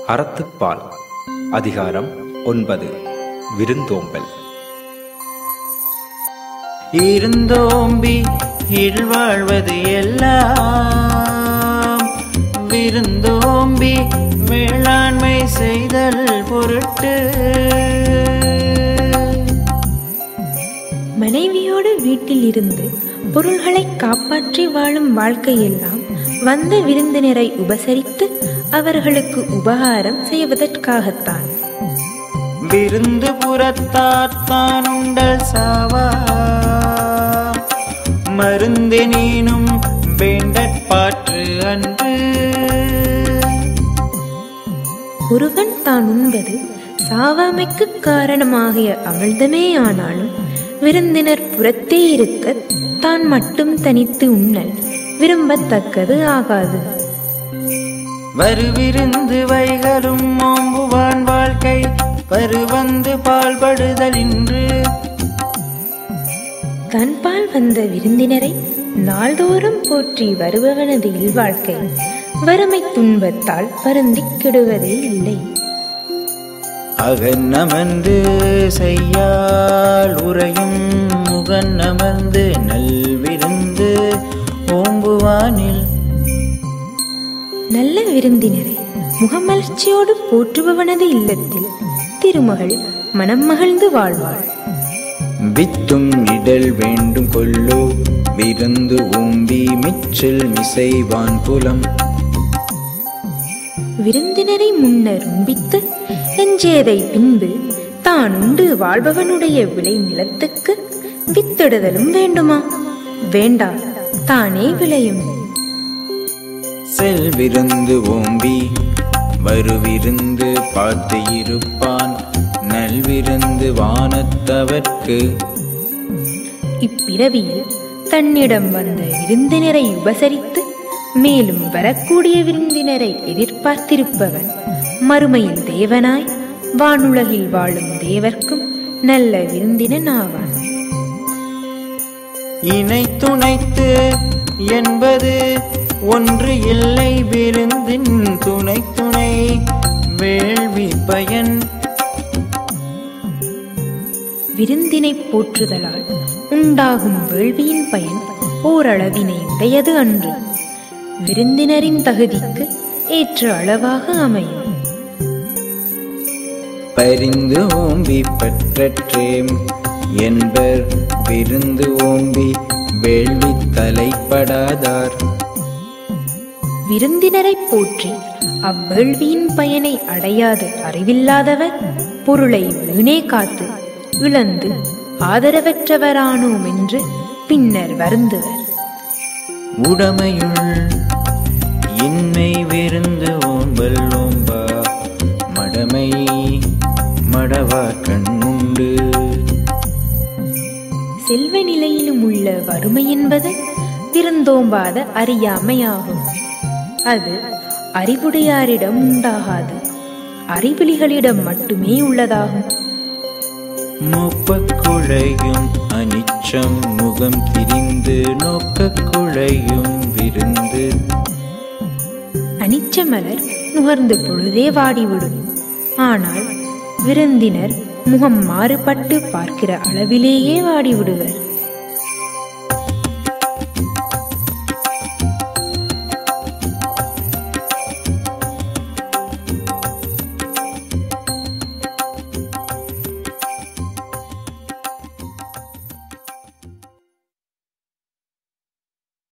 அறத்துப்பால் அதிகாரம் ஒன்பது விருந்தோம்பல் இருந்தோம்பி இழ்வாழ்வது எல்லாம் விருந்தோம்பி வேளாண்மை செய்தல் பொருட்டு மனைவியோடு வீட்டில் இருந்து பொருள்களை காப்பாற்றி வாழும் வாழ்க்கையெல்லாம் வந்த விருந்தினரை உபசரித்து அவர்களுக்கு உபகாரம் செய்வதற்காகத்தான் விருந்து புறத்தாத்தான் உண்டல் சாவா மருந்தினீனும் வேண்டற்பாற்று அன்று ஒருவன் தான் உண்பது சாவாமைக்கு காரணமாகிய அமிழ்தமே ஆனாலும் விருந்தினர் புறத்தே இருக்க தான் மட்டும் தனித்து உண்ணல் விரும்பத்தக்கது ஆகாது வருவிருந்து வைகளும் ஓம்புவான் வாழ்க்கை பருவந்து பால்படுதல் இன்று தன்பால் வந்த விருந்தினரை நாள்தோறும் போற்றி வருபவனது இல்வாழ்க்கை வறுமை துன்பத்தால் வருந்திக் கெடுவதே இல்லை அகன்னமர்ந்து செய்யால் உறையும் முகன்னமர்ந்து நல்விருந்து ஓம்புவானில் நல்ல விருந்தினரை முகமலர்ச்சியோடு போற்றுபவனது இல்லத்தில் திருமகள் மனம் மகிழ்ந்து வாழ்வாள் வித்தும் இடல் வேண்டும் கொல்லோ விருந்து ஓம்பி மிச்சல் மிசைவான் புலம் விருந்தினரை முன்னர் உண்பித்து எஞ்சியதை பின்பு தான் உண்டு வாழ்பவனுடைய விளை நிலத்துக்கு வித்திடுதலும் வேண்டுமா வேண்டா தானே விளையும் செல்விருந்து ஓம்பி வருவிருந்து பார்த்து இருப்பான் நல்விருந்து வானத்தவர்க்கு இப்பிறவியில் தன்னிடம் வந்த விருந்தினரை உபசரித்து மேலும் வரக்கூடிய விருந்தினரை எதிர்பார்த்திருப்பவன் மறுமையில் தேவனாய் வானுலகில் வாழும் தேவர்க்கும் நல்ல விருந்தினன் ஆவான் இணை துணைத்து என்பது ஒன்று இல்லை விருந்தின் துணை துணை வேள்வி பயன் விருந்தினை போற்றுதலால் உண்டாகும் வேள்வியின் பயன் ஓரளவினை உடையது அன்று விருந்தினரின் தகுதிக்கு ஏற்ற அளவாக அமையும் பரிந்து ஓம்பி பற்றற்றேம் என்பர் விருந்து ஓம்பி வேள்வி தலைப்படாதார் விருந்தினரை போற்றி அவ்வேள்வியின் பயனை அடையாது அறிவில்லாதவர் பொருளை வீணே காத்து இழந்து ஆதரவற்றவரானோம் என்று பின்னர் வருந்துவர் உடமையுள் இன்மை விருந்து ஓம்பல் ஓம்பா மடமை மடவா கண்ணுண்டு செல்வ நிலையிலும் உள்ள வறுமை என்பது விருந்தோம்பாத அறியாமையாகும் அது அறிவுடையாரிடம் உண்டாகாது அறிவிலிகளிடம் மட்டுமே உள்ளதாகும் மொப்பக் குழையும் அனிச்சம் முகம் திரிந்து நோக்கக் குழையும் விருந்து அனிச்ச மலர் நுகர்ந்து பொழுதே வாடிவிடும் ஆனால் விருந்தினர் முகம் மாறுபட்டு பார்க்கிற அளவிலேயே வாடிவிடுவர்